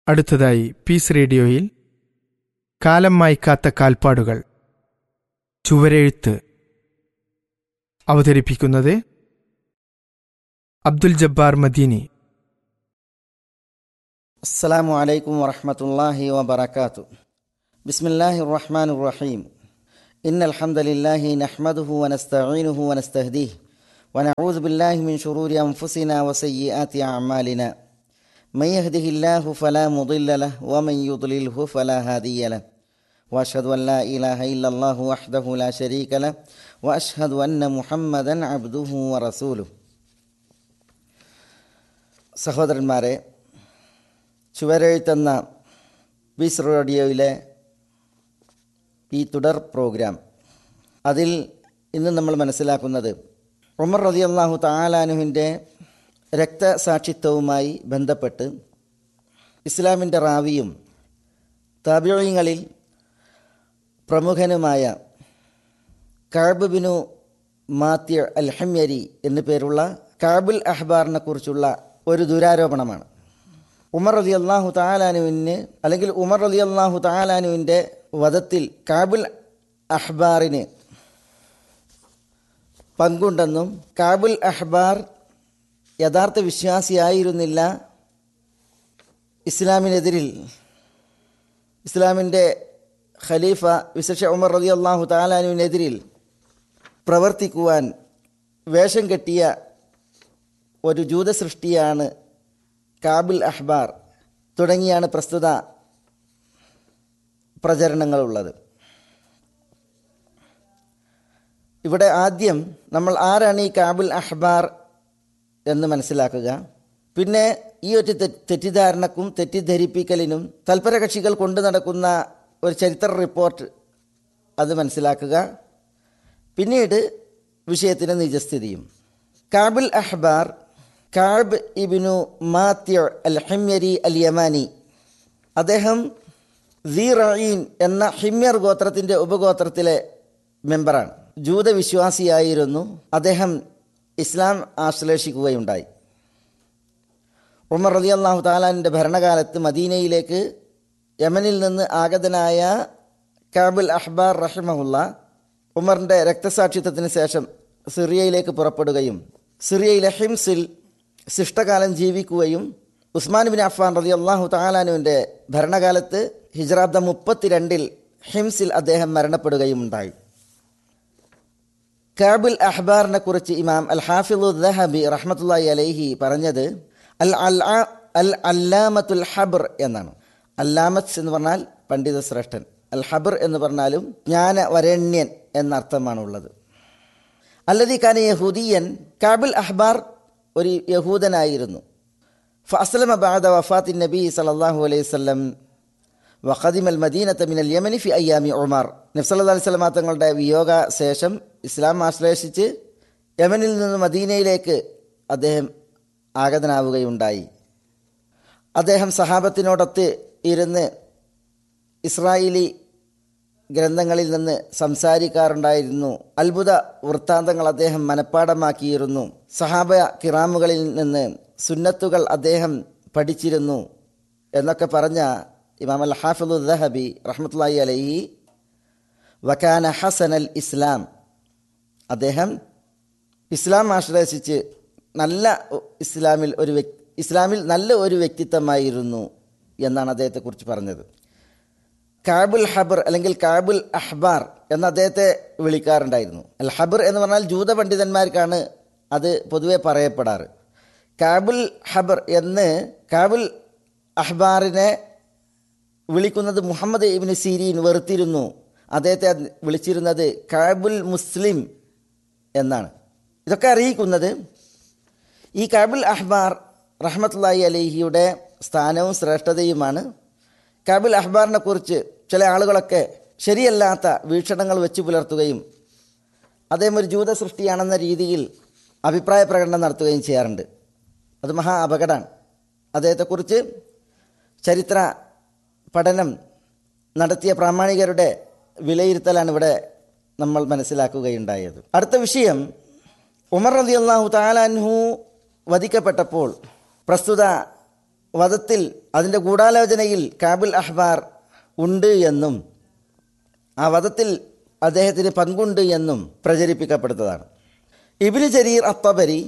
അടുത്തതായി പീസ് റേഡിയോയിൽ കാലം മായ്ക്കാത്ത കാൽപ്പാടുകൾ ചുവരെഴുത്ത് അവതരിപ്പിക്കുന്നത് അബ്ദുൽ ജബ്ബാർ മദീനി السلام عليكم ورحمة الله وبركاته بسم الله الرحمن الرحيم إن الحمد لله نحمده ونستعينه ونستهديه ونعوذ بالله من شرور أنفسنا وسيئات أعمالنا من يهده الله فلا مضل له ومن يضلله فلا هادي له وأشهد أن لا إله إلا الله وحده لا شريك له وأشهد أن محمدا عبده ورسوله സഹോദരന്മാരെ ചുവരെഴുത്തെന്ന ബീസ് റേഡിയോയിലെ ഈ തുടർ പ്രോഗ്രാം അതിൽ ഇന്ന് നമ്മൾ മനസ്സിലാക്കുന്നത് ഉമർ റതി അള്ളാഹു താലാനുവിൻ്റെ രക്തസാക്ഷിത്വവുമായി ബന്ധപ്പെട്ട് ഇസ്ലാമിൻ്റെ റാവിയും താബിഴയങ്ങളിൽ പ്രമുഖനുമായ കാബ് ബിനു മാത്യ അൽ ഹമ്യരി എന്നു പേരുള്ള കാബുൽ അഹ്ബാറിനെ കുറിച്ചുള്ള ഒരു ദുരാരോപണമാണ് ഉമർ റലി അള്ളാഹു താലാനുവിന് അല്ലെങ്കിൽ ഉമർ റലി അള്ളാഹു താലാനുവിൻ്റെ വധത്തിൽ കാബുൽ അഹ്ബാറിന് പങ്കുണ്ടെന്നും കാബുൽ അഹ്ബാർ യഥാർത്ഥ വിശ്വാസിയായിരുന്നില്ല ഇസ്ലാമിനെതിരിൽ ഇസ്ലാമിൻ്റെ ഖലീഫ വിശേഷ ഉമർ റലി അള്ളാഹു താലാനുവിനെതിരിൽ പ്രവർത്തിക്കുവാൻ വേഷം കെട്ടിയ ഒരു ജൂത സൃഷ്ടിയാണ് കാബിൽ അഹ്ബാർ തുടങ്ങിയാണ് പ്രസ്തുത പ്രചരണങ്ങളുള്ളത് ഇവിടെ ആദ്യം നമ്മൾ ആരാണ് ഈ കാബിൽ അഹ്ബാർ എന്ന് മനസ്സിലാക്കുക പിന്നെ ഈ ഒരു തെറ്റിദ്ധാരണക്കും തെറ്റിദ്ധരിപ്പിക്കലിനും തൽപര കക്ഷികൾ കൊണ്ടു നടക്കുന്ന ഒരു ചരിത്ര റിപ്പോർട്ട് അത് മനസ്സിലാക്കുക പിന്നീട് വിഷയത്തിന് നിജസ്ഥിതിയും കാബിൽ അഹ്ബാർ കാബ് ഇബിനു മാത്യ അൽ ഹിമ്യരി അൽ യമാനി അദ്ദേഹം റീറീൻ എന്ന ഹിമ്യർ ഗോത്രത്തിൻ്റെ ഉപഗോത്രത്തിലെ മെമ്പറാണ് ജൂതവിശ്വാസിയായിരുന്നു അദ്ദേഹം ഇസ്ലാം ആശ്ലേഷിക്കുകയുണ്ടായി ഉമർ റലി അള്ളാഹു താലാൻ്റെ ഭരണകാലത്ത് മദീനയിലേക്ക് യമനിൽ നിന്ന് ആഗതനായ കാബുൽ അഹ്ബാർ റഹിമഹുല്ല ഉമറിൻ്റെ രക്തസാക്ഷിത്വത്തിന് ശേഷം സിറിയയിലേക്ക് പുറപ്പെടുകയും സിറിയയിലെ ഹിംസിൽ ശിഷ്ടകാലം ജീവിക്കുകയും ഉസ്മാൻ ബിൻ അഫ്ഫാൻ റതി അള്ളാഹു താലാനുവിൻ്റെ ഭരണകാലത്ത് ഹിജ്രാബ്ദ മുപ്പത്തിരണ്ടിൽ ഹിംസിൽ അദ്ദേഹം മരണപ്പെടുകയും ഉണ്ടായി കാബുൽ അഹ്ബാറിനെ കുറിച്ച് ഇമാം അൽ ഹാഫിദു ദഹബി റഹ്മത്തുല്ലാഹി അലൈഹി പറഞ്ഞത് അൽ അൽ അൽ അല്ലാമത്തുൽ ഹബർ എന്നാണ് അല്ലാമത്ത് എന്ന് പറഞ്ഞാൽ പണ്ഡിത ശ്രേഷ്ഠൻ അൽ ഹബർ എന്ന് പറഞ്ഞാലും ജ്ഞാന വരണ്യൻ എന്നർത്ഥമാണുള്ളത് അല്ലതി ഖാൻ യഹൂദിയൻ കാബുൽ അഹ്ബാർ ഒരു യഹൂദനായിരുന്നു ഫസ്ലമ ബാദ വഫാത്തി നബി സലല്ലാഹു അലൈഹി വല്ലം വഖദിമൽ മദീനത്ത് മിനൽ യമനി ഫി അയ്യാമി ഉമർ നബ്സല്ലാ അലൈഹി സ്വലമ തങ്ങളുടെ വിയോഗ ശേഷം ഇസ്ലാം ആശ്ലേഷിച്ച് യമനിൽ നിന്ന് മദീനയിലേക്ക് അദ്ദേഹം ആഗതനാവുകയുണ്ടായി അദ്ദേഹം സഹാബത്തിനോടൊത്ത് ഇരുന്ന് ഇസ്രായേലി ഗ്രന്ഥങ്ങളിൽ നിന്ന് സംസാരിക്കാറുണ്ടായിരുന്നു അത്ഭുത വൃത്താന്തങ്ങൾ അദ്ദേഹം മനഃപ്പാടമാക്കിയിരുന്നു സഹാബ കിറാമുകളിൽ നിന്ന് സുന്നത്തുകൾ അദ്ദേഹം പഠിച്ചിരുന്നു എന്നൊക്കെ പറഞ്ഞ ഇമാം അൽ ഹാഫിദു ദഹബി റഹ്മത്തുല്ലാഹി അലൈഹി വക്കാന ഹസൻ അൽ ഇസ്ലാം അദ്ദേഹം ഇസ്ലാം ആശ്രയിച്ച് നല്ല ഇസ്ലാമിൽ ഒരു വ്യക്തി ഇസ്ലാമിൽ നല്ല ഒരു വ്യക്തിത്വമായിരുന്നു എന്നാണ് അദ്ദേഹത്തെക്കുറിച്ച് പറഞ്ഞത് കാബുൽ ഹബർ അല്ലെങ്കിൽ കാബുൽ അഹ്ബാർ എന്ന് അദ്ദേഹത്തെ വിളിക്കാറുണ്ടായിരുന്നു അൽ ഹബർ എന്ന് പറഞ്ഞാൽ ജൂത പണ്ഡിതന്മാർക്കാണ് അത് പൊതുവെ പറയപ്പെടാറ് കാബുൽ ഹബർ എന്ന് കാബുൽ അഹ്ബാറിനെ വിളിക്കുന്നത് മുഹമ്മദ് ഇബിന് സീരീൻ വെറുത്തിരുന്നു അദ്ദേഹത്തെ വിളിച്ചിരുന്നത് കാബുൽ മുസ്ലിം എന്നാണ് ഇതൊക്കെ അറിയിക്കുന്നത് ഈ കാബുൽ അഹ്ബാർ റഹ്മത്തുല്ലാഹി അലഹിയുടെ സ്ഥാനവും ശ്രേഷ്ഠതയുമാണ് കാബുൽ അഹ്ബാറിനെ കുറിച്ച് ചില ആളുകളൊക്കെ ശരിയല്ലാത്ത വീക്ഷണങ്ങൾ വെച്ച് പുലർത്തുകയും അദ്ദേഹം ഒരു ജൂത സൃഷ്ടിയാണെന്ന രീതിയിൽ അഭിപ്രായ പ്രകടനം നടത്തുകയും ചെയ്യാറുണ്ട് അത് മഹാ അപകടമാണ് അദ്ദേഹത്തെക്കുറിച്ച് ചരിത്ര പഠനം നടത്തിയ പ്രാമാണികരുടെ വിലയിരുത്തലാണ് ഇവിടെ നമ്മൾ മനസ്സിലാക്കുകയുണ്ടായത് അടുത്ത വിഷയം ഉമർ റതി അള്ളാഹു താലാൻഹു വധിക്കപ്പെട്ടപ്പോൾ പ്രസ്തുത വധത്തിൽ അതിൻ്റെ ഗൂഢാലോചനയിൽ കാബുൽ അഹ്ബാർ ഉണ്ട് എന്നും ആ വധത്തിൽ അദ്ദേഹത്തിന് പങ്കുണ്ട് എന്നും പ്രചരിപ്പിക്കപ്പെടുന്നതാണ് ഇബിന് ജരീർ അത്തബരി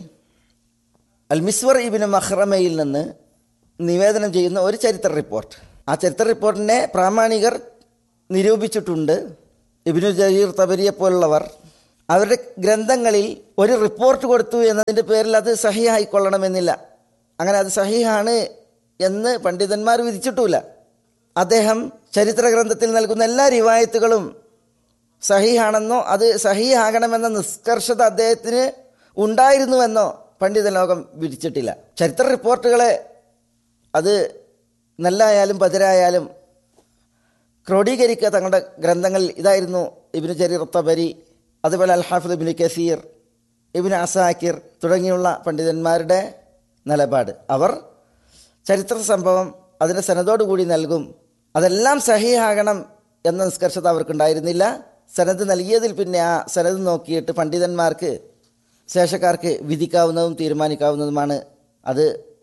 അൽ മിസ്വർ ഇബിന് മഹ്റമയിൽ നിന്ന് നിവേദനം ചെയ്യുന്ന ഒരു ചരിത്ര റിപ്പോർട്ട് ആ ചരിത്ര റിപ്പോർട്ടിനെ പ്രാമാണികർ നിരൂപിച്ചിട്ടുണ്ട് ഇബിനു ജരീർ തബരിയെ പോലുള്ളവർ അവരുടെ ഗ്രന്ഥങ്ങളിൽ ഒരു റിപ്പോർട്ട് കൊടുത്തു എന്നതിൻ്റെ പേരിൽ അത് സഹിയായിക്കൊള്ളണമെന്നില്ല അങ്ങനെ അത് സഹിയാണ് എന്ന് പണ്ഡിതന്മാർ വിധിച്ചിട്ടുമില്ല അദ്ദേഹം ചരിത്ര ഗ്രന്ഥത്തിൽ നൽകുന്ന എല്ലാ റിവായത്തുകളും സഹിയാണെന്നോ അത് സഹിയാകണമെന്ന നിഷ്കർഷത അദ്ദേഹത്തിന് ഉണ്ടായിരുന്നുവെന്നോ പണ്ഡിത ലോകം വിധിച്ചിട്ടില്ല ചരിത്ര റിപ്പോർട്ടുകളെ അത് നല്ലായാലും പതിരായാലും ക്രോഡീകരിക്കുക തങ്ങളുടെ ഗ്രന്ഥങ്ങളിൽ ഇതായിരുന്നു ഇബിന് ജരീർ തബരി അതുപോലെ അൽ ഹാഫിദ് ഇബിന് കസീർ ഇബിന് അസാക്കിർ തുടങ്ങിയുള്ള പണ്ഡിതന്മാരുടെ നിലപാട് അവർ ചരിത്ര സംഭവം അതിൻ്റെ സനതോടുകൂടി നൽകും അതെല്ലാം സഹിയാകണം എന്ന നിഷ്കർഷത അവർക്കുണ്ടായിരുന്നില്ല സനത് നൽകിയതിൽ പിന്നെ ആ സനത് നോക്കിയിട്ട് പണ്ഡിതന്മാർക്ക് ശേഷക്കാർക്ക് വിധിക്കാവുന്നതും തീരുമാനിക്കാവുന്നതുമാണ് അത്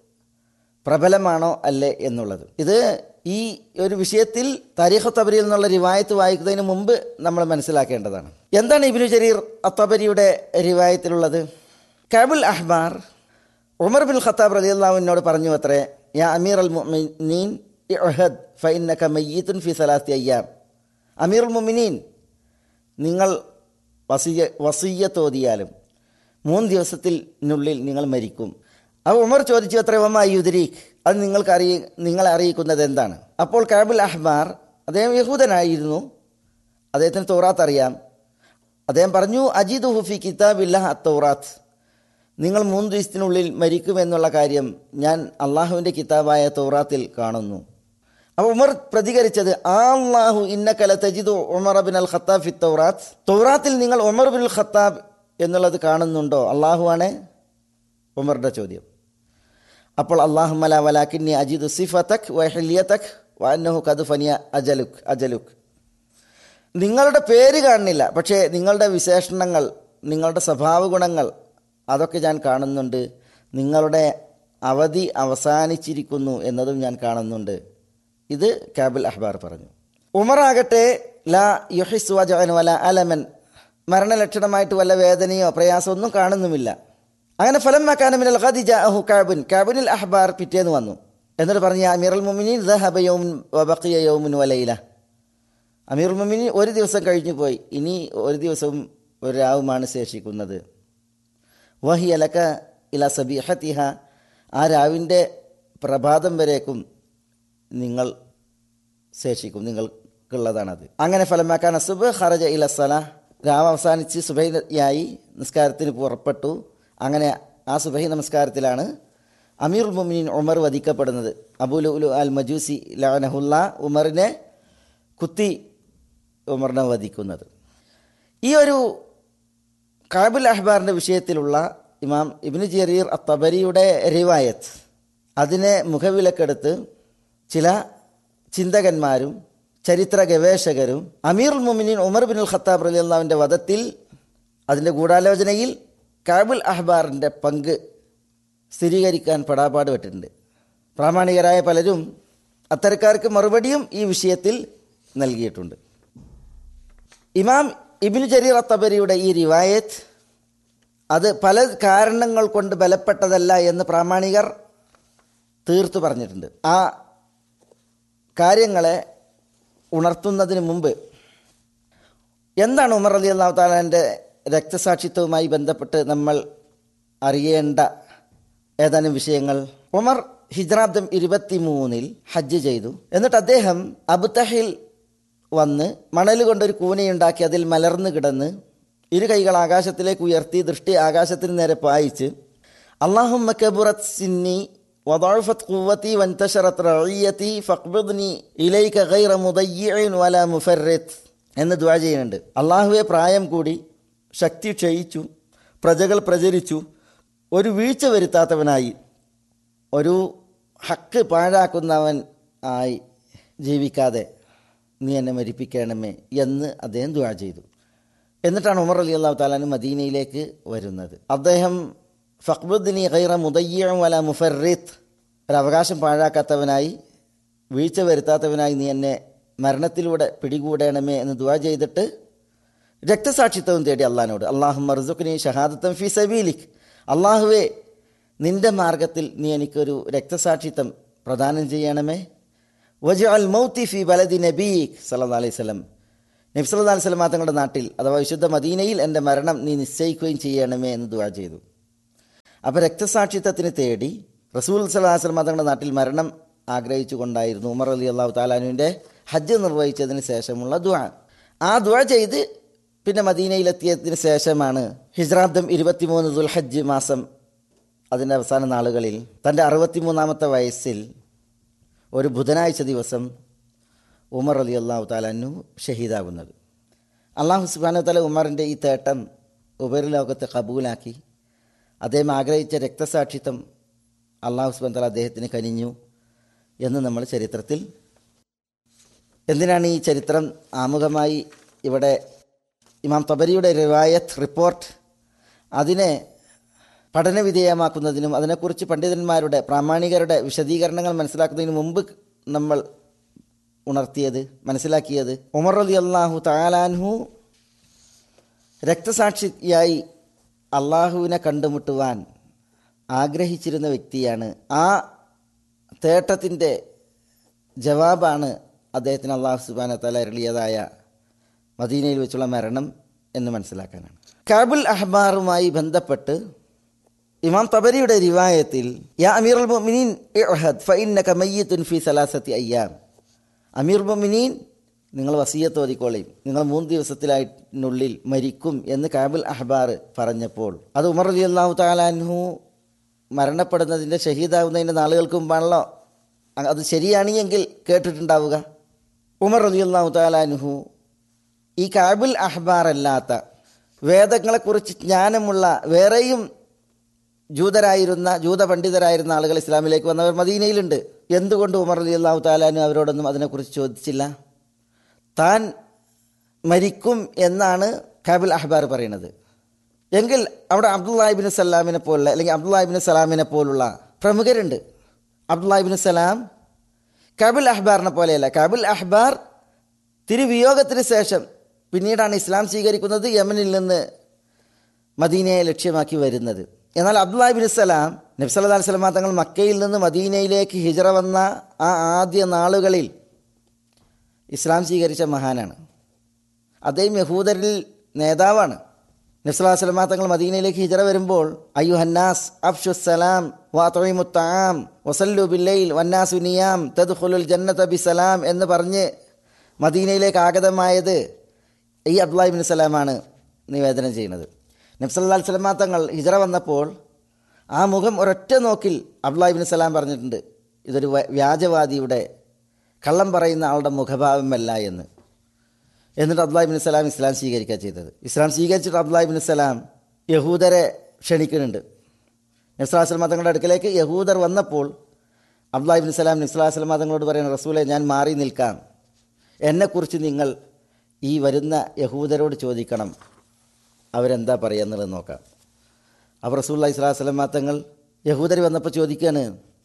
പ്രബലമാണോ അല്ലേ എന്നുള്ളത് ഇത് ഈ ഒരു വിഷയത്തിൽ താരീഖ് തബരിയിൽ നിന്നുള്ള റിവായത്ത് വായിക്കുന്നതിന് മുമ്പ് നമ്മൾ മനസ്സിലാക്കേണ്ടതാണ് എന്താണ് ഇബിനു ജരീർ അത്തബരിയുടെ റിവായത്തിലുള്ളത് Kabul Ahbar Umar bin Khattab റലി അള്ളാഹുവിനോട് പറഞ്ഞു അത്രേ യാ അമീർ അൽ മുഅ്മിനീൻ ഇഅ്ഹദ് ഫഇന്നക മയ്യിത്തുൻ ഫി സലാത്തി അയ്യാം അമീർ ഉൽ മുഅ്മിനീൻ നിങ്ങൾ വസിയ വസീയത്തോതിയാലും മൂന്ന് ദിവസത്തിനുള്ളിൽ നിങ്ങൾ മരിക്കും അപ്പോൾ ഉമർ ചോദിച്ചു അത്ര വമ്മ യുദ്രീഖ് അത് നിങ്ങൾക്ക് അറിയ നിങ്ങളെ അറിയിക്കുന്നത് എന്താണ് അപ്പോൾ കാബുൽ അഹ്മാർ അദ്ദേഹം യഹൂദനായിരുന്നു അദ്ദേഹത്തിന് തോറാത്ത് അറിയാം അദ്ദേഹം പറഞ്ഞു അജീദ് ഹുഫി കിതാബില്ല തൗറാത്ത് നിങ്ങൾ മൂന്ന് ദിവസത്തിനുള്ളിൽ മരിക്കുമെന്നുള്ള കാര്യം ഞാൻ അള്ളാഹുവിൻ്റെ കിതാബായ തൗറാത്തിൽ കാണുന്നു അപ്പോൾ ഉമർ പ്രതികരിച്ചത് അള്ളാഹു ഇന്നക്കല തജിദു ഉമർ ബിൻ അൽ ഖത്താബ് ഫി തൗറാത്ത് തൗറാത്തിൽ നിങ്ങൾ ഉമർ ബിൻ അൽ ഖത്താബ് എന്നുള്ളത് കാണുന്നുണ്ടോ അള്ളാഹുവാണ് ഉമറുടെ ചോദ്യം അപ്പോൾ അള്ളാഹുമല വലാക്കിന്നി അജിദു സിഫതക് വഹലിയതക് വാന്നഹു കത് ഫനിയ അജലുക് അജലുക് നിങ്ങളുടെ പേര് കാണുന്നില്ല പക്ഷേ നിങ്ങളുടെ വിശേഷണങ്ങൾ നിങ്ങളുടെ സ്വഭാവ ഗുണങ്ങൾ അതൊക്കെ ഞാൻ കാണുന്നുണ്ട് നിങ്ങളുടെ അവധി അവസാനിച്ചിരിക്കുന്നു എന്നതും ഞാൻ കാണുന്നുണ്ട് ഇത് കാബുൽ അഹ്ബാർ പറഞ്ഞു ഉമറാകട്ടെ ലാ യുഹിസ് വജഅൻ വല അലമൻ മരണലക്ഷണമായിട്ട് വല്ല വേദനയോ പ്രയാസമോ ഒന്നും കാണുന്നുമില്ല അങ്ങനെ ഫലം മക്കാനമിനൽ ഖദിജ അഹു കാബുൻ കാബുനിൽ അഹ്ബാർ പിറ്റേന്ന് വന്നു എന്നിട്ട് പറഞ്ഞു അമീറുൽ മുമിനീൻ ദഹബ യൗമുൻ വബഖിയ യൗമുൻ വലൈല അമീറുൽ മുമിനീൻ ഒരു ദിവസം കഴിഞ്ഞു പോയി ഇനി ഒരു ദിവസവും ഒരു രാവുമാണ് ശേഷിക്കുന്നത് വഹിയലക്ക ഇല സബീഹത്തിഹ ആ രാവിൻ്റെ പ്രഭാതം വരേക്കും നിങ്ങൾ ശേഷിക്കും നിങ്ങൾക്കുള്ളതാണത് അങ്ങനെ ഫലമാക്കാൻ സുബ് ഹറജ ഇല സല രാവ് അവസാനിച്ച് സുബൈയായി നിസ്കാരത്തിന് പുറപ്പെട്ടു അങ്ങനെ ആ സുബഹി നമസ്കാരത്തിലാണ് അമീർ മുമിനീൻ ഉമർ വധിക്കപ്പെടുന്നത് അബുലുലു അൽ മജൂസി ലാനഹുല്ല ഉമറിനെ കുത്തി ഉമറിനെ വധിക്കുന്നത് ഈ ഒരു കാബുൽ അഹ്ബാറിൻ്റെ വിഷയത്തിലുള്ള ഇമാം ഇബിന് ജരീർ അത്തബരിയുടെ റിവായത്ത് അതിനെ മുഖവിലക്കെടുത്ത് ചില ചിന്തകന്മാരും ചരിത്ര ഗവേഷകരും അമീർ മുമിനീൻ ഉമർ ബിൻ ഖത്താബ് അലി അള്ളാവിൻ്റെ വധത്തിൽ അതിൻ്റെ ഗൂഢാലോചനയിൽ കാബുൽ അഹ്ബാറിൻ്റെ പങ്ക് സ്ഥിരീകരിക്കാൻ പെടാപ്പാട് പെട്ടിട്ടുണ്ട് പ്രാമാണികരായ പലരും അത്തരക്കാർക്ക് മറുപടിയും ഈ വിഷയത്തിൽ നൽകിയിട്ടുണ്ട് ഇമാം ഇബിനു ജരീർ അത്തബരിയുടെ ഈ റിവായത്ത് അത് പല കാരണങ്ങൾ കൊണ്ട് ബലപ്പെട്ടതല്ല എന്ന് പ്രാമാണികർ തീർത്തു പറഞ്ഞിട്ടുണ്ട് ആ കാര്യങ്ങളെ ഉണർത്തുന്നതിന് മുമ്പ് എന്താണ് ഉമർ അലി അള്ളാഹു താലാൻ്റെ രക്തസാക്ഷിത്വവുമായി ബന്ധപ്പെട്ട് നമ്മൾ അറിയേണ്ട ഏതാനും വിഷയങ്ങൾ ഉമർ ഹിജ്രാബ്ദം ഇരുപത്തി മൂന്നിൽ ഹജ്ജ് ചെയ്തു എന്നിട്ട് അദ്ദേഹം അബുത്തഹിൽ വന്ന് മണൽ കൊണ്ടൊരു കൂനയുണ്ടാക്കി അതിൽ മലർന്നു കിടന്ന് ഇരു കൈകൾ ആകാശത്തിലേക്ക് ഉയർത്തി ദൃഷ്ടി ആകാശത്തിന് നേരെ പായിച്ച് അള്ളാഹും കബുറത്ത് സിന്നി وضعفت قوتي وانتشرت رعيتي فاقبضني إليك غير مضيع ولا مفرط എന്ന് ദ്വാ ചെയ്യുന്നുണ്ട് അള്ളാഹുവെ പ്രായം കൂടി ശക്തി ക്ഷയിച്ചു പ്രജകൾ പ്രചരിച്ചു ഒരു വീഴ്ച വരുത്താത്തവനായി ഒരു ഹക്ക് പാഴാക്കുന്നവൻ ആയി ജീവിക്കാതെ നീ എന്നെ മരിപ്പിക്കണമേ എന്ന് അദ്ദേഹം ദ്വാ ചെയ്തു എന്നിട്ടാണ് ഉമർ അലി അള്ളാഹു താലാന് മദീനയിലേക്ക് വരുന്നത് അദ്ദേഹം ഫഖ്ബുദ്ദിനി ഖൈറ മുദയ്യം വല മുഫറിത്ത് ഒരവകാശം പാഴാക്കാത്തവനായി വീഴ്ച വരുത്താത്തവനായി നീ എന്നെ മരണത്തിലൂടെ പിടികൂടണമേ എന്ന് ദുവാ ചെയ്തിട്ട് രക്തസാക്ഷിത്വം തേടി അള്ളഹാനോട് അള്ളാഹു മർസുഖിനി ഷഹാദത്തം ഫി സബീലിക് അള്ളാഹുവേ നിന്റെ മാർഗത്തിൽ നീ എനിക്കൊരു രക്തസാക്ഷിത്വം പ്രദാനം ചെയ്യണമേ വജു അൽ മൗത്തി ഫി ബലദി നബീഖ് സല്ലാ അലൈഹി സ്വലം നബി സല്ലാ അലൈഹി സ്വലം തങ്ങളുടെ നാട്ടിൽ അഥവാ വിശുദ്ധ മദീനയിൽ എൻ്റെ മരണം നീ നിശ്ചയിക്കുകയും ചെയ്യണമേ എന്ന് ദുവാ ചെയ്തു അപ്പോൾ രക്തസാക്ഷിത്വത്തിന് തേടി റസൂൽ സല്ലാഹു സ്വലം തങ്ങളുടെ നാട്ടിൽ മരണം ആഗ്രഹിച്ചുകൊണ്ടായിരുന്നു ഉമർ അലി അള്ളാഹു താലാനുവിൻ്റെ ഹജ്ജ് നിർവഹിച്ചതിന് ശേഷമുള്ള ദുആ ആ ദുആ ചെയ്ത് പിന്നെ മദീനയിലെത്തിയതിന് ശേഷമാണ് ഹിജ്രാബ്ദം ഇരുപത്തിമൂന്ന് ദുൽഹജ്ജ് മാസം അതിൻ്റെ അവസാന നാളുകളിൽ തൻ്റെ അറുപത്തിമൂന്നാമത്തെ വയസ്സിൽ ഒരു ബുധനാഴ്ച ദിവസം ഉമർ അലി അള്ളാഹു താലാനു ഷഹീദാകുന്നത് അള്ളാഹു സുബാനു താല ഉമറിൻ്റെ ഈ തേട്ടം ഉപരിലോകത്തെ കബൂലാക്കി അദ്ദേഹം ആഗ്രഹിച്ച രക്തസാക്ഷിത്വം അള്ളാഹു സുബാൻ താല അദ്ദേഹത്തിന് കനിഞ്ഞു എന്ന് നമ്മൾ ചരിത്രത്തിൽ എന്തിനാണ് ഈ ചരിത്രം ആമുഖമായി ഇവിടെ ഇമാം തബരിയുടെ റിവായത്ത് റിപ്പോർട്ട് അതിനെ പഠനവിധേയമാക്കുന്നതിനും അതിനെക്കുറിച്ച് പണ്ഡിതന്മാരുടെ പ്രാമാണികരുടെ വിശദീകരണങ്ങൾ മനസ്സിലാക്കുന്നതിന് മുമ്പ് നമ്മൾ ഉണർത്തിയത് മനസ്സിലാക്കിയത് ഉമർ അലി അള്ളാഹു താലാൻഹു രക്തസാക്ഷിയായി അള്ളാഹുവിനെ കണ്ടുമുട്ടുവാൻ ആഗ്രഹിച്ചിരുന്ന വ്യക്തിയാണ് ആ തേട്ടത്തിൻ്റെ ജവാബാണ് അദ്ദേഹത്തിന് അള്ളാഹു സുബാന തല അരുളിയതായ മദീനയിൽ വെച്ചുള്ള മരണം എന്ന് മനസ്സിലാക്കാനാണ് കാബുൽ അഹ്ബാറുമായി ബന്ധപ്പെട്ട് ഇമാം തബരിയുടെ റിവായത്തിൽ യാ അമീർ മുഅ്മിനീൻ ഇഅ്ഹദ് ഫഇന്നക മയ്യിത്തുൻ ഫീ സലാസത്തി അയ്യാം അമീർ മുഅ്മിനീൻ നിങ്ങൾ വസീയത്ത് ഓതിക്കോളയും നിങ്ങൾ മൂന്ന് ദിവസത്തിലായിട്ടുള്ളിൽ മരിക്കും എന്ന് കാബുൽ അഹ്ബാർ പറഞ്ഞപ്പോൾ അത് ഉമർ അലി അള്ളാഹു താലാൻഹു മരണപ്പെടുന്നതിൻ്റെ ഷഹീദാവുന്നതിൻ്റെ നാളുകൾക്ക് മുമ്പാണല്ലോ അത് ശരിയാണെങ്കിൽ കേട്ടിട്ടുണ്ടാവുക ഉമർ അലി അള്ളാഹു താലാൻഹു ഈ കാബുൽ അഹ്ബാർ അല്ലാത്ത വേദങ്ങളെക്കുറിച്ച് ജ്ഞാനമുള്ള വേറെയും ജൂതരായിരുന്ന ജൂത പണ്ഡിതരായിരുന്ന ആളുകൾ ഇസ്ലാമിലേക്ക് വന്നവർ മദീനയിലുണ്ട് എന്തുകൊണ്ട് ഉമർ അലി അള്ളാഹു താലാനു അവരോടൊന്നും അതിനെക്കുറിച്ച് ചോദിച്ചില്ല താൻ മരിക്കും എന്നാണ് കാബുൽ അഹ്ബാർ പറയുന്നത് എങ്കിൽ അവിടെ അബ്ദുല്ലാഹിബിൻ സലാമിനെ പോലുള്ള അല്ലെങ്കിൽ അബ്ദുല്ലാഹിബിൻ സലാമിനെ പോലുള്ള പ്രമുഖരുണ്ട് അബ്ദുല്ലാഹിബിൻ സലാം കാബുൽ അഹ്ബാറിനെ പോലെയല്ല കാബുൽ അഹ്ബാർ തിരുവിയോഗത്തിന് ശേഷം പിന്നീടാണ് ഇസ്ലാം സ്വീകരിക്കുന്നത് യമനിൽ നിന്ന് മദീനയെ ലക്ഷ്യമാക്കി വരുന്നത് എന്നാൽ അബ്ദുല്ലാഹിബിൻ സലാം നബ്സല്ലാ സ്വലമ തങ്ങൾ മക്കയിൽ നിന്ന് മദീനയിലേക്ക് ഹിജറ വന്ന ആ ആദ്യ നാളുകളിൽ ഇസ്ലാം സ്വീകരിച്ച മഹാനാണ് അദ്ദേഹം യഹൂദരിൽ നേതാവാണ് നബ്സല്ലാ സ്വലമ തങ്ങൾ മദീനയിലേക്ക് ഹിജറ വരുമ്പോൾ അയ്യു ഹന്നാസ് അഫ്ഷുസലാം വാത്തൊഴിമുത്താം വസല്ലു ബില്ലയിൽ വന്നാസു നിയാം തദ്ഖുലുൽ ജന്നത ബിസലാം എന്ന് പറഞ്ഞ് മദീനയിലേക്ക് ആഗതമായത് ഈ അബ്ദുല്ലാഹിബിൻ സലാമാണ് നിവേദനം ചെയ്യുന്നത് നബ്സല്ലാ സ്വലമ തങ്ങൾ ഹിജറ വന്നപ്പോൾ ആ മുഖം ഒരൊറ്റ നോക്കിൽ അബ്ദുല്ലാഹിബിൻ സലാം പറഞ്ഞിട്ടുണ്ട് ഇതൊരു വ്യാജവാദിയുടെ കള്ളം പറയുന്ന ആളുടെ മുഖഭാവമല്ല എന്ന് എന്നിട്ട് അബ്ദുല്ലാഹിബിൻ സലാം ഇസ്ലാം സ്വീകരിക്കുക ചെയ്തത് ഇസ്ലാം സ്വീകരിച്ചിട്ട് അബ്ദുല്ലാഹിബിൻ സലാം യഹൂദരെ ക്ഷണിക്കുന്നുണ്ട് നബ്സലാസ്ലമ തങ്ങളുടെ അടുക്കലേക്ക് യഹൂദർ വന്നപ്പോൾ അബ്ദുല്ലാഹിബിൻ സലാം നബ്സലാസ്ലമ തങ്ങളോട് പറയുന്ന റസൂലെ ഞാൻ മാറി നിൽക്കാം എന്നെക്കുറിച്ച് നിങ്ങൾ ഈ വരുന്ന യഹൂദരോട് ചോദിക്കണം അവരെന്താ പറയുക എന്നുള്ളത് നോക്കാം അപ്പോൾ റസൂല്ലാ ഇസ്ലാസ്ലമ തങ്ങൾ യഹൂദർ വന്നപ്പോൾ ചോദിക്കുകയാണ്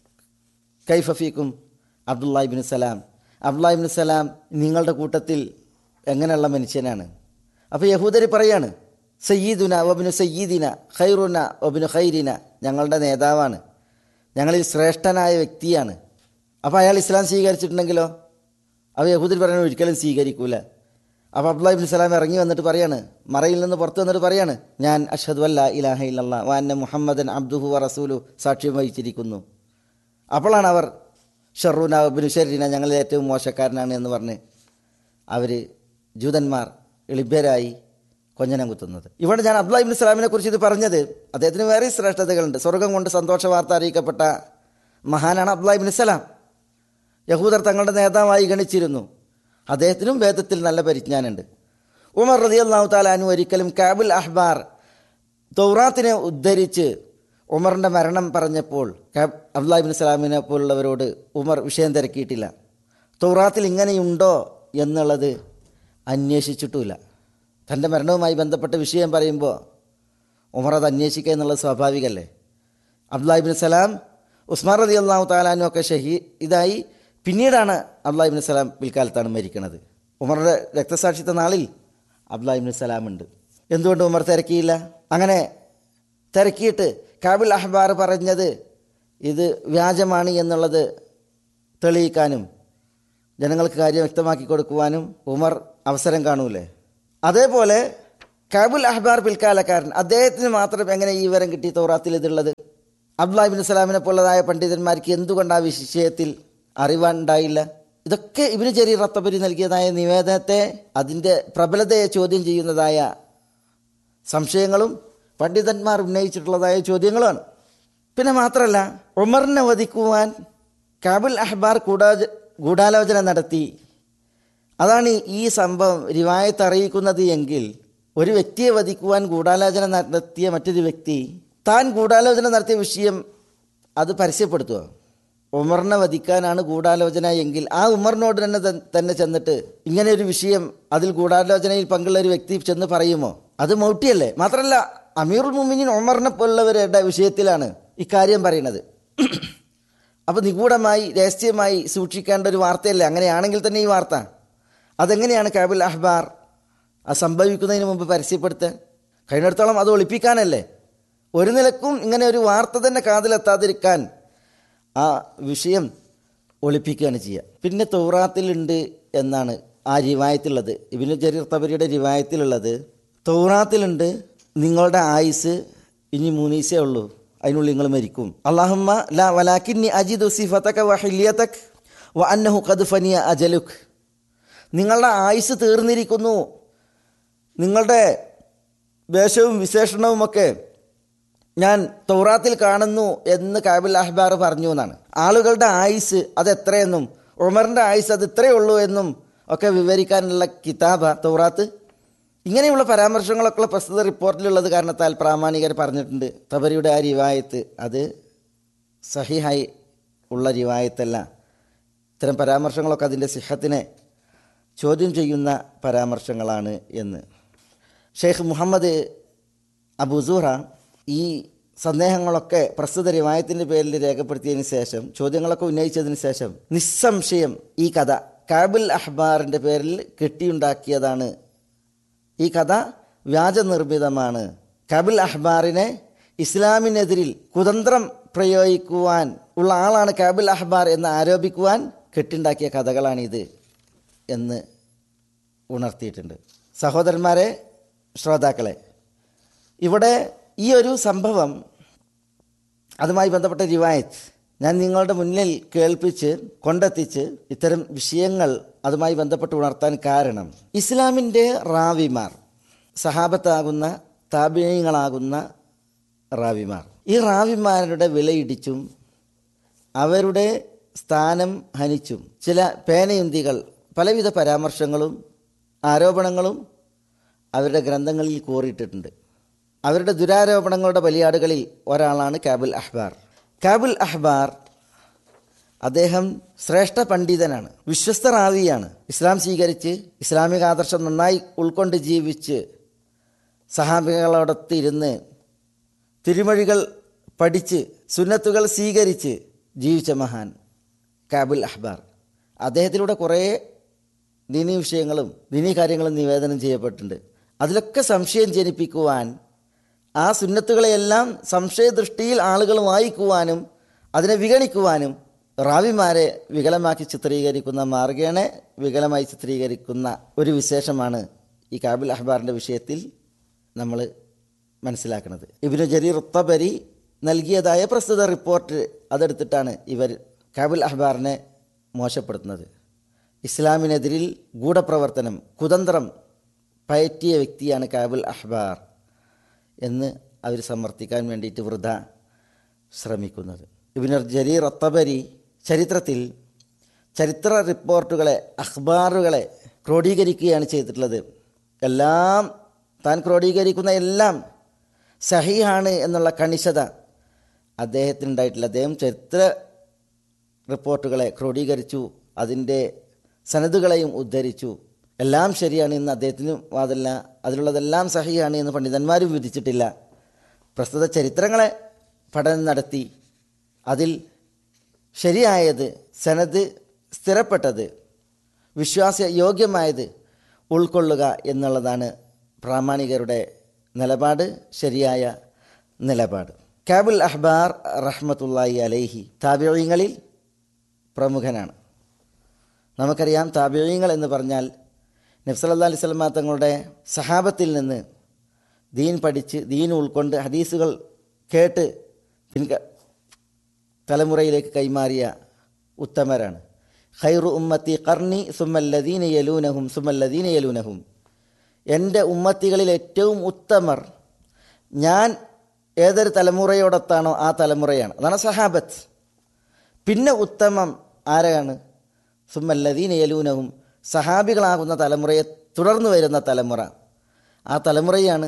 കൈഫഫീക്കും അബ്ദുല്ലാഹിബിൻ സലാം അബ്ദുല്ലാഹിബിൻ സലാം നിങ്ങളുടെ കൂട്ടത്തിൽ എങ്ങനെയുള്ള മനുഷ്യനാണ് അപ്പോൾ യഹൂദർ പറയാണ് സയ്യീദുന ഒബിനു സയ്യീദിന ഖൈറുന ഒബിനു ഖൈരിന ഞങ്ങളുടെ നേതാവാണ് ഞങ്ങളിൽ ശ്രേഷ്ഠനായ വ്യക്തിയാണ് അപ്പോൾ അയാൾ ഇസ്ലാം സ്വീകരിച്ചിട്ടുണ്ടെങ്കിലോ അപ്പോൾ യഹൂദർ പറയുന്നത് ഒരിക്കലും സ്വീകരിക്കൂല അപ്പോൾ അബ്ദുല്ലാഹിബിൻ സലാം ഇറങ്ങി വന്നിട്ട് പറയാണ് മറയിൽ നിന്ന് പുറത്ത് വന്നിട്ട് പറയാണ് ഞാൻ അഷദ് അല്ല ഇലാഹ ഇല്ലല്ലാ വാന്ന മുഹമ്മദൻ അബ്ദുഹു വ റസൂലു സാക്ഷ്യം വഹിച്ചിരിക്കുന്നു അപ്പോഴാണ് അവർ ഷറൂന ബിനുഷരീന ഞങ്ങളിൽ ഏറ്റവും മോശക്കാരനാണ് എന്ന് പറഞ്ഞ് അവർ ജൂതന്മാർ എളിഭ്യരായി കൊഞ്ഞനം കുത്തുന്നത് ഇവിടെ ഞാൻ അബ്ദുല്ലാഹിബിൻ സലാമിനെ കുറിച്ച് ഇത് പറഞ്ഞത് അദ്ദേഹത്തിന് വേറെ ശ്രേഷ്ഠതകളുണ്ട് സ്വർഗം കൊണ്ട് സന്തോഷ വാർത്ത അറിയിക്കപ്പെട്ട മഹാനാണ് അബ്ദുല്ലാഹിബിൻ സലാം യഹൂദർ തങ്ങളുടെ നേതാവായി ഗണിച്ചിരുന്നു അദ്ദേഹത്തിനും വേദത്തിൽ നല്ല പരിജ്ഞാനമുണ്ട് ഉമർ റതി അള്ളാഹു താലാനു ഒരിക്കലും കാബുൽ അഹ്ബാർ തൗറാത്തിനെ ഉദ്ധരിച്ച് ഉമറിൻ്റെ മരണം പറഞ്ഞപ്പോൾ അബ്ദുല്ലാഹിബിൻ സലാമിനെ പോലുള്ളവരോട് ഉമർ വിഷയം തിരക്കിയിട്ടില്ല തൗറാത്തിൽ ഇങ്ങനെയുണ്ടോ എന്നുള്ളത് അന്വേഷിച്ചിട്ടുമില്ല തൻ്റെ മരണവുമായി ബന്ധപ്പെട്ട വിഷയം പറയുമ്പോൾ ഉമർ അത് അന്വേഷിക്കുക എന്നുള്ളത് സ്വാഭാവികമല്ലേ അബ്ദുല്ലാഹിബിൻ സലാം ഉസ്മാൻ റതി അള്ളാഹു താലാനും ഒക്കെ ഷഹീ ഇതായി പിന്നീടാണ് അബ്ദുല്ലാഹിബിൻ സലാം പിൽക്കാലത്താണ് മരിക്കുന്നത് ഉമറുടെ രക്തസാക്ഷിത്വ നാളിൽ അബ്ദുല്ലാഹിബിൻ സലാം ഉണ്ട് എന്തുകൊണ്ട് ഉമർ തിരക്കിയില്ല അങ്ങനെ തിരക്കിയിട്ട് കാബിൽ അഹ്ബാർ പറഞ്ഞത് ഇത് വ്യാജമാണ് എന്നുള്ളത് തെളിയിക്കാനും ജനങ്ങൾക്ക് കാര്യം വ്യക്തമാക്കി കൊടുക്കുവാനും ഉമർ അവസരം കാണൂലേ അതേപോലെ കാബുൽ അഹ്ബാർ പിൽക്കാലക്കാരൻ അദ്ദേഹത്തിന് മാത്രം എങ്ങനെ ഈ വിവരം കിട്ടി തൗറാത്തിൽ ഇതുള്ളത് അബ്ദുല്ലാഹിബിൻ സലാമിനെ പോലതായ പണ്ഡിതന്മാർക്ക് എന്തുകൊണ്ട് ആ വിഷയത്തിൽ അറിവാനുണ്ടായില്ല ഇതൊക്കെ ഇബിന് ചെറിയ റത്തബരി നൽകിയതായ നിവേദനത്തെ അതിൻ്റെ പ്രബലതയെ ചോദ്യം ചെയ്യുന്നതായ സംശയങ്ങളും പണ്ഡിതന്മാർ ഉന്നയിച്ചിട്ടുള്ളതായ ചോദ്യങ്ങളുമാണ് പിന്നെ മാത്രമല്ല ഉമറിനെ വധിക്കുവാൻ കാബുൽ അഹ്ബാർ കൂടാ ഗൂഢാലോചന നടത്തി അതാണ് ഈ സംഭവം റിവായത്ത് അറിയിക്കുന്നത് എങ്കിൽ ഒരു വ്യക്തിയെ വധിക്കുവാൻ ഗൂഢാലോചന നടത്തിയ മറ്റൊരു വ്യക്തി താൻ ഗൂഢാലോചന നടത്തിയ വിഷയം അത് പരസ്യപ്പെടുത്തുക ഉമറിനെ വധിക്കാനാണ് ഗൂഢാലോചന എങ്കിൽ ആ ഉമറിനോട് തന്നെ ത- തന്നെ ചെന്നിട്ട് ഇങ്ങനെ ഒരു വിഷയം അതിൽ ഗൂഢാലോചനയിൽ പങ്കുള്ള ഒരു വ്യക്തി ചെന്ന് പറയുമോ അത് മൗട്ടിയല്ലേ മാത്രമല്ല അമീറുൽ മുമിനിൻ ഉമറിനെ പോലുള്ളവരുടെ വിഷയത്തിലാണ് ഇക്കാര്യം പറയുന്നത് അപ്പൊ നിഗൂഢമായി രഹസ്യമായി സൂക്ഷിക്കേണ്ട ഒരു വാർത്തയല്ലേ അങ്ങനെയാണെങ്കിൽ തന്നെ ഈ വാർത്ത അതെങ്ങനെയാണ് കാബുൽ അഹ്ബാർ അത് സംഭവിക്കുന്നതിന് മുമ്പ് പരസ്യപ്പെടുത്തുക കഴിഞ്ഞിടത്തോളം അത് ഒളിപ്പിക്കാനല്ലേ ഒരു നിലക്കും ഇങ്ങനെ ഒരു വാർത്ത തന്നെ കാതിലെത്താതിരിക്കാൻ ആ വിഷയം ഒളിപ്പിക്കുകയാണ് ചെയ്യുക പിന്നെ തൗറാത്തിലുണ്ട് എന്നാണ് ആ റിവായത്തിലുള്ളത് ഇബിന് ജരീർ തബരിയുടെ റിവായത്തിലുള്ളത് തൗറാത്തിലുണ്ട് നിങ്ങളുടെ ആയുസ് ഇനി മൂന്നീസേ ഉള്ളൂ അതിനുള്ളിൽ നിങ്ങൾ മരിക്കും അള്ളാഹുമ്മ ലാ വലാക്കിന്നി അജിദു സിഫതക വഹില്യതക് വ അന്നഹു ഖദ് ഫനിയ അജലുക് നിങ്ങളുടെ ആയുസ് തീർന്നിരിക്കുന്നു നിങ്ങളുടെ വേഷവും വിശേഷണവുമൊക്കെ ഞാൻ തൗറാത്തിൽ കാണുന്നു എന്ന് കാബിൽ അഹ്ബാർ പറഞ്ഞു എന്നാണ് ആളുകളുടെ ആയുസ് അത് എത്രയെന്നും ഉമറിൻ്റെ ആയുസ് അത് ഇത്രയേ ഉള്ളൂ എന്നും ഒക്കെ വിവരിക്കാനുള്ള കിതാബ തൗറാത്ത് ഇങ്ങനെയുള്ള പരാമർശങ്ങളൊക്കെ പ്രസ്തുത റിപ്പോർട്ടിലുള്ളത് കാരണത്താൽ പ്രാമാണികർ പറഞ്ഞിട്ടുണ്ട് തബരിയുടെ ആ റിവായത്ത് അത് സഹിഹായി ഉള്ള റിവായത്തല്ല ഇത്തരം പരാമർശങ്ങളൊക്കെ അതിൻ്റെ സിഹത്തിനെ ചോദ്യം ചെയ്യുന്ന പരാമർശങ്ങളാണ് എന്ന് ഷെയ്ഖ് മുഹമ്മദ് അബുസൂറ ഈ സന്ദേഹങ്ങളൊക്കെ പ്രസ്തുത റിവായത്തിൻ്റെ പേരിൽ രേഖപ്പെടുത്തിയതിന് ശേഷം ചോദ്യങ്ങളൊക്കെ ഉന്നയിച്ചതിന് ശേഷം നിസ്സംശയം ഈ കഥ കാബുൽ അഹ്ബാറിൻ്റെ പേരിൽ കെട്ടിയുണ്ടാക്കിയതാണ് ഈ കഥ വ്യാജനിർമ്മിതമാണ് കാബുൽ അഹ്ബാറിനെ ഇസ്ലാമിനെതിരിൽ കുതന്ത്രം പ്രയോഗിക്കുവാൻ ഉള്ള ആളാണ് കാബുൽ അഹ്ബാർ എന്ന് ആരോപിക്കുവാൻ കെട്ടുണ്ടാക്കിയ കഥകളാണിത് എന്ന് ഉണർത്തിയിട്ടുണ്ട് സഹോദരന്മാരെ ശ്രോതാക്കളെ ഇവിടെ ഈ ഒരു സംഭവം അതുമായി ബന്ധപ്പെട്ട റിവായത്ത് ഞാൻ നിങ്ങളുടെ മുന്നിൽ കേൾപ്പിച്ച് കൊണ്ടെത്തിച്ച് ഇത്തരം വിഷയങ്ങൾ അതുമായി ബന്ധപ്പെട്ട് ഉണർത്താൻ കാരണം ഇസ്ലാമിൻ്റെ റാവിമാർ സഹാബത്താകുന്ന താപീയങ്ങളാകുന്ന റാവിമാർ ഈ റാവിമാരുടെ വിലയിടിച്ചും അവരുടെ സ്ഥാനം ഹനിച്ചും ചില പേനയുന്തികൾ പലവിധ പരാമർശങ്ങളും ആരോപണങ്ങളും അവരുടെ ഗ്രന്ഥങ്ങളിൽ കോറിയിട്ടിട്ടുണ്ട് അവരുടെ ദുരാരോപണങ്ങളുടെ ബലിയാടുകളിൽ ഒരാളാണ് കാബുൽ അഹ്ബാർ കാബുൽ അഹ്ബാർ അദ്ദേഹം ശ്രേഷ്ഠ പണ്ഡിതനാണ് വിശ്വസ്ത റാവിയാണ് ഇസ്ലാം സ്വീകരിച്ച് ഇസ്ലാമിക ആദർശം നന്നായി ഉൾക്കൊണ്ട് ജീവിച്ച് സഹാബികളോടൊത്ത് ഇരുന്ന് തിരുമൊഴികൾ പഠിച്ച് സുന്നത്തുകൾ സ്വീകരിച്ച് ജീവിച്ച മഹാൻ കാബുൽ അഹ്ബാർ അദ്ദേഹത്തിലൂടെ കുറേ ദീനീ വിഷയങ്ങളും ദീനീ കാര്യങ്ങളും നിവേദനം ചെയ്യപ്പെട്ടിട്ടുണ്ട് അതിലൊക്കെ സംശയം ജനിപ്പിക്കുവാൻ ആ സുന്നത്തുകളെയെല്ലാം സംശയദൃഷ്ടിയിൽ ആളുകൾ വായിക്കുവാനും അതിനെ വിഗണിക്കുവാനും റാവിമാരെ വികലമാക്കി ചിത്രീകരിക്കുന്ന മാർഗേണ വികലമായി ചിത്രീകരിക്കുന്ന ഒരു വിശേഷമാണ് ഈ കാബുൽ അഹ്ബാറിൻ്റെ വിഷയത്തിൽ നമ്മൾ മനസ്സിലാക്കുന്നത് ഇബിന് ജരീർ ഉത്തബരി നൽകിയതായ പ്രസ്തുത റിപ്പോർട്ട് അതെടുത്തിട്ടാണ് ഇവർ കാബുൽ അഹ്ബാറിനെ മോശപ്പെടുത്തുന്നത് ഇസ്ലാമിനെതിരിൽ ഗൂഢപ്രവർത്തനം കുതന്ത്രം പയറ്റിയ വ്യക്തിയാണ് കാബുൽ അഹ്ബാർ എന്ന് അവർ സമർത്ഥിക്കാൻ വേണ്ടിയിട്ട് വൃഥ ശ്രമിക്കുന്നത് ഇബിനർ ജരീർ അത്തബരി ചരിത്രത്തിൽ ചരിത്ര റിപ്പോർട്ടുകളെ അഖ്ബാറുകളെ ക്രോഡീകരിക്കുകയാണ് ചെയ്തിട്ടുള്ളത് എല്ലാം താൻ ക്രോഡീകരിക്കുന്ന എല്ലാം സഹിയാണ് എന്നുള്ള കണിശത അദ്ദേഹത്തിനുണ്ടായിട്ടില്ല അദ്ദേഹം ചരിത്ര റിപ്പോർട്ടുകളെ ക്രോഡീകരിച്ചു അതിൻ്റെ സനതുകളെയും ഉദ്ധരിച്ചു എല്ലാം ശരിയാണ് എന്ന് അദ്ദേഹത്തിന് വാദമില്ല അതിലുള്ളതെല്ലാം സഹിയാണ് എന്ന് പണ്ഡിതന്മാരും വിധിച്ചിട്ടില്ല പ്രസ്തുത ചരിത്രങ്ങളെ പഠനം നടത്തി അതിൽ ശരിയായത് സനത് സ്ഥിരപ്പെട്ടത് വിശ്വാസ യോഗ്യമായത് ഉൾക്കൊള്ളുക എന്നുള്ളതാണ് പ്രാമാണികരുടെ നിലപാട് ശരിയായ നിലപാട് കാബുൽ അഹ്ബാർ റഹ്മത്തുല്ലായി അലൈഹി താബിഴങ്ങളിൽ പ്രമുഖനാണ് നമുക്കറിയാം താബിഴങ്ങൾ എന്ന് പറഞ്ഞാൽ നബ്സല്ലാ അലൈഹി സ്വലമ തങ്ങളുടെ സഹാബത്തിൽ നിന്ന് ദീൻ പഠിച്ച് ദീൻ ഉൾക്കൊണ്ട് ഹദീസുകൾ കേട്ട് പിൻക തലമുറയിലേക്ക് കൈമാറിയ ഉത്തമരാണ് ഖൈറു ഉമ്മത്തി കർണി സുമല്ലദീന യലൂനഹും സുമല്ലദീന യലൂനഹും എൻ്റെ ഉമ്മത്തികളിൽ ഏറ്റവും ഉത്തമർ ഞാൻ ഏതൊരു തലമുറയോടൊത്താണോ ആ തലമുറയാണ് അതാണ് സഹാബത്ത് പിന്നെ ഉത്തമം ആരാണ് സുമല്ലദീന യലൂനഹും സഹാബികളാകുന്ന തലമുറയെ തുടർന്നു വരുന്ന തലമുറ ആ തലമുറയാണ്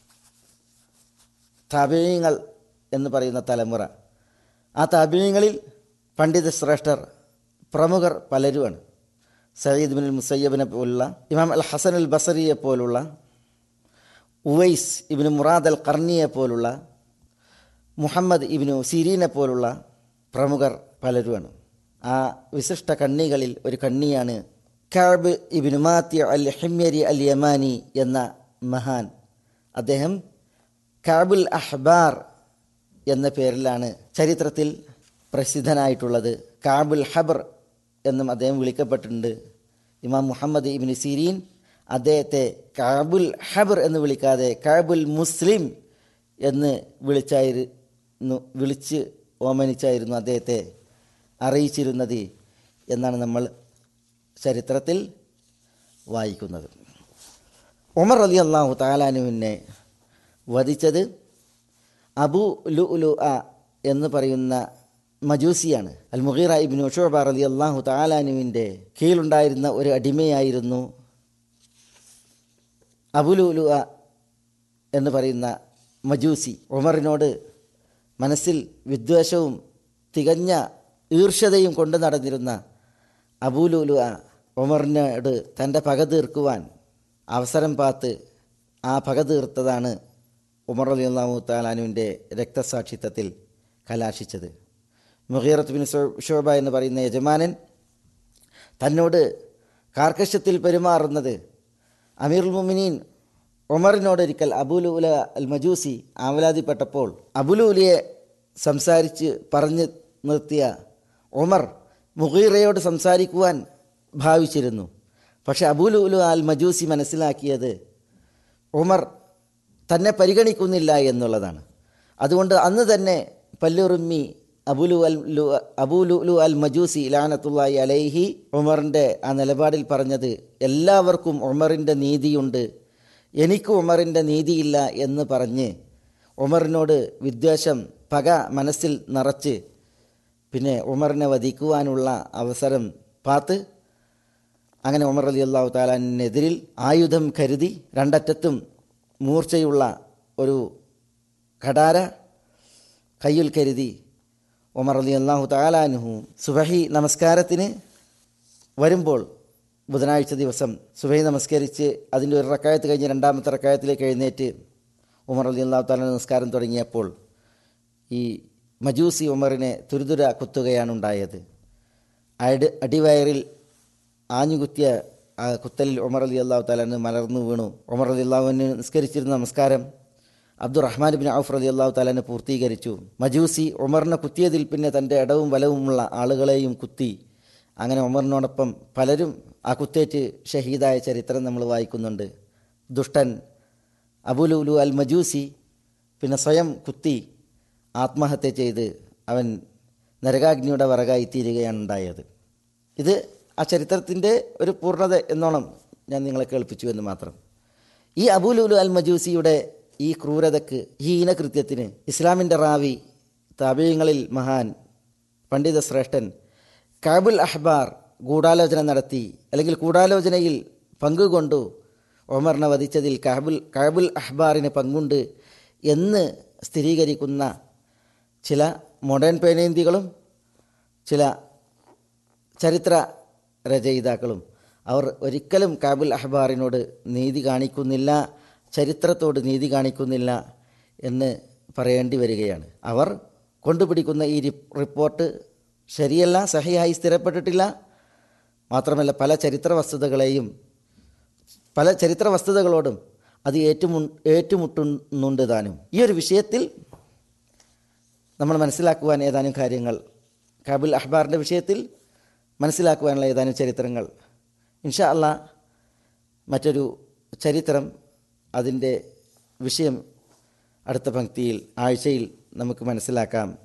താപീയങ്ങൾ എന്ന് പറയുന്ന തലമുറ ആ താപീയങ്ങളിൽ പണ്ഡിത ശ്രേഷ്ഠർ പ്രമുഖർ പലരുമാണ് സയ്യിദ് ബിൻ മുസയ്യബിനെ പോലുള്ള ഇമാം അൽ ഹസൻ അൽ ബസറിയെ പോലുള്ള ഉവൈസ് ഇബിന് മുറാദ് അൽ കർണിയെ പോലുള്ള മുഹമ്മദ് ഇബിനു സിരീനെ പോലുള്ള പ്രമുഖർ പലരുമാണ് ആ വിശിഷ്ട കണ്ണികളിൽ ഒരു കണ്ണിയാണ് കാബ് ഇബിനു മാത്തി അൽ ഹിമ്യരി അൽ യമാനി എന്ന മഹാൻ അദ്ദേഹം കാബുൽ അഹ്ബാർ എന്ന പേരിലാണ് ചരിത്രത്തിൽ പ്രസിദ്ധനായിട്ടുള്ളത് കാബുൽ ഹബർ എന്നും അദ്ദേഹം വിളിക്കപ്പെട്ടിട്ടുണ്ട് ഇമാം മുഹമ്മദ് ഇബിൻ സിരീൻ അദ്ദേഹത്തെ കാബുൽ ഹബർ എന്ന് വിളിക്കാതെ കാബുൽ മുസ്ലിം എന്ന് വിളിച്ചായിരുന്നു വിളിച്ച് ഓമനിച്ചായിരുന്നു അദ്ദേഹത്തെ അറിയിച്ചിരുന്നത് എന്നാണ് നമ്മൾ ചരിത്രത്തിൽ വായിക്കുന്നത് ഉമർ അലി അള്ളാഹു താലാനുവിനെ വധിച്ചത് അബു ലു ലു അ എന്ന് പറയുന്ന മജൂസിയാണ് അൽ മുഗീറ ഇബിൻ ഷോബ അലി അള്ളാഹു താലാനുവിൻ്റെ കീഴിലുണ്ടായിരുന്ന ഒരു അടിമയായിരുന്നു അബുലു ലു അ എന്ന് പറയുന്ന മജൂസി ഉമറിനോട് മനസ്സിൽ വിദ്വേഷവും തികഞ്ഞ ഈർഷ്യതയും കൊണ്ടു നടന്നിരുന്ന അബൂലുലു അ ഉമറിനോട് തൻ്റെ പക തീർക്കുവാൻ അവസരം പാത്ത് ആ പക തീർത്തതാണ് ഉമർ അലി അള്ളാഹു താലാനുവിൻ്റെ രക്തസാക്ഷിത്വത്തിൽ കലാശിച്ചത് മുഹീറത്ത് ബിൻ ഷോബ എന്ന് പറയുന്ന യജമാനൻ തന്നോട് കാർക്കശ്യത്തിൽ പെരുമാറുന്നത് അമീറുൽ മുമിനീൻ ഉമറിനോടൊരിക്കൽ അബുലുല അൽ മജൂസി ആവലാതിപ്പെട്ടപ്പോൾ അബുലുലിയെ സംസാരിച്ച് പറഞ്ഞു നിർത്തിയ ഉമർ മുഗീറയോട് സംസാരിക്കുവാൻ ഭാവിച്ചിരുന്നു പക്ഷെ അബുലുലു അൽ മജൂസി മനസ്സിലാക്കിയത് ഉമർ തന്നെ പരിഗണിക്കുന്നില്ല എന്നുള്ളതാണ് അതുകൊണ്ട് അന്ന് തന്നെ പല്ലുറുമ്മി അബുലു അൽ ലു അബുലുലു അൽ മജൂസി ലാനത്തുള്ളി അലൈഹി ഉമറിൻ്റെ ആ നിലപാടിൽ പറഞ്ഞത് എല്ലാവർക്കും ഉമറിൻ്റെ നീതിയുണ്ട് എനിക്ക് ഉമറിൻ്റെ നീതിയില്ല എന്ന് പറഞ്ഞ് ഉമറിനോട് വിദ്വേഷം പക മനസ്സിൽ നിറച്ച് പിന്നെ ഉമറിനെ വധിക്കുവാനുള്ള അവസരം പാത്ത് അങ്ങനെ ഉമർ അലി അള്ളാഹു താലാനെതിരിൽ ആയുധം കരുതി രണ്ടറ്റത്തും മൂർച്ചയുള്ള ഒരു ഖടാര കയ്യിൽ കരുതി ഉമർ അലി അള്ളാഹു താലാനുഹു സുബഹി നമസ്കാരത്തിന് വരുമ്പോൾ ബുധനാഴ്ച ദിവസം സുബഹി നമസ്കരിച്ച് അതിൻ്റെ ഒരു റക്കായത്ത് കഴിഞ്ഞ് രണ്ടാമത്തെ റക്കായത്തിലേക്ക് എഴുന്നേറ്റ് ഉമർ അലി അള്ളാഹു താല നമസ്കാരം തുടങ്ങിയപ്പോൾ ഈ മജൂസി ഉമറിനെ തുരുതുര കുത്തുകയാണ് ഉണ്ടായത് അടി അടിവയറിൽ ആഞ്ഞുകുത്തിയ ആ കുത്തലിൽ ഉമർ അലി അള്ളാഹു താലാന് മലർന്നു വീണു ഉമർ അലി അള്ളാഹുവിന് നിസ്കരിച്ചിരുന്ന നമസ്കാരം അബ്ദുറഹ്മാൻ ബിൻ ഔഫ് അലി അള്ളാഹു താലാന് പൂർത്തീകരിച്ചു മജൂസി ഉമറിനെ കുത്തിയതിൽ പിന്നെ തൻ്റെ ഇടവും വലവുമുള്ള ആളുകളെയും കുത്തി അങ്ങനെ ഉമറിനോടൊപ്പം പലരും ആ കുത്തേറ്റ് ഷഹീദായ ചരിത്രം നമ്മൾ വായിക്കുന്നുണ്ട് ദുഷ്ടൻ അബുലുലു അൽ മജൂസി പിന്നെ സ്വയം കുത്തി ആത്മഹത്യ ചെയ്ത് അവൻ നരകാഗ്നിയുടെ വറകായി തീരുകയാണ് ഉണ്ടായത് ഇത് ആ ചരിത്രത്തിൻ്റെ ഒരു പൂർണ്ണത എന്നോണം ഞാൻ നിങ്ങളെ കേൾപ്പിച്ചു എന്ന് മാത്രം ഈ അബുലുലു അൽ മജൂസിയുടെ ഈ ക്രൂരതയ്ക്ക് ഈ ഹീനകൃത്യത്തിന് ഇസ്ലാമിൻ്റെ റാവി താപീയങ്ങളിൽ മഹാൻ പണ്ഡിത ശ്രേഷ്ഠൻ കാബുൽ അഹ്ബാർ ഗൂഢാലോചന നടത്തി അല്ലെങ്കിൽ ഗൂഢാലോചനയിൽ പങ്കുകൊണ്ടു ഒമറിനെ വധിച്ചതിൽ കാബുൽ കാബുൽ അഹ്ബാറിന് പങ്കുണ്ട് എന്ന് സ്ഥിരീകരിക്കുന്ന ചില മോഡേൺ പേനേന്തികളും ചില ചരിത്ര രചയിതാക്കളും അവർ ഒരിക്കലും കാബുൽ അഹ്ബാറിനോട് നീതി കാണിക്കുന്നില്ല ചരിത്രത്തോട് നീതി കാണിക്കുന്നില്ല എന്ന് പറയേണ്ടി വരികയാണ് അവർ കൊണ്ടുപിടിക്കുന്ന ഈ രി- റിപ്പോർട്ട് ശരിയല്ല സഹിയായി സ്ഥിരപ്പെട്ടിട്ടില്ല മാത്രമല്ല പല ചരിത്ര വസ്തുതകളെയും പല ചരിത്ര വസ്തുതകളോടും അത് ഏറ്റുമു ഏറ്റുമുട്ടുന്നുണ്ട് താനും ഈ ഒരു വിഷയത്തിൽ നമ്മൾ മനസ്സിലാക്കുവാൻ ഏതാനും കാര്യങ്ങൾ കാബുൽ അഹ്ബാറിൻ്റെ വിഷയത്തിൽ മനസ്സിലാക്കുവാനുള്ള ഏതാനും ചരിത്രങ്ങൾ ഇൻഷാ അല്ലാ മറ്റൊരു ചരിത്രം അതിൻ്റെ വിഷയം അടുത്ത പങ്ക്തിയിൽ ആഴ്ചയിൽ നമുക്ക് മനസ്സിലാക്കാം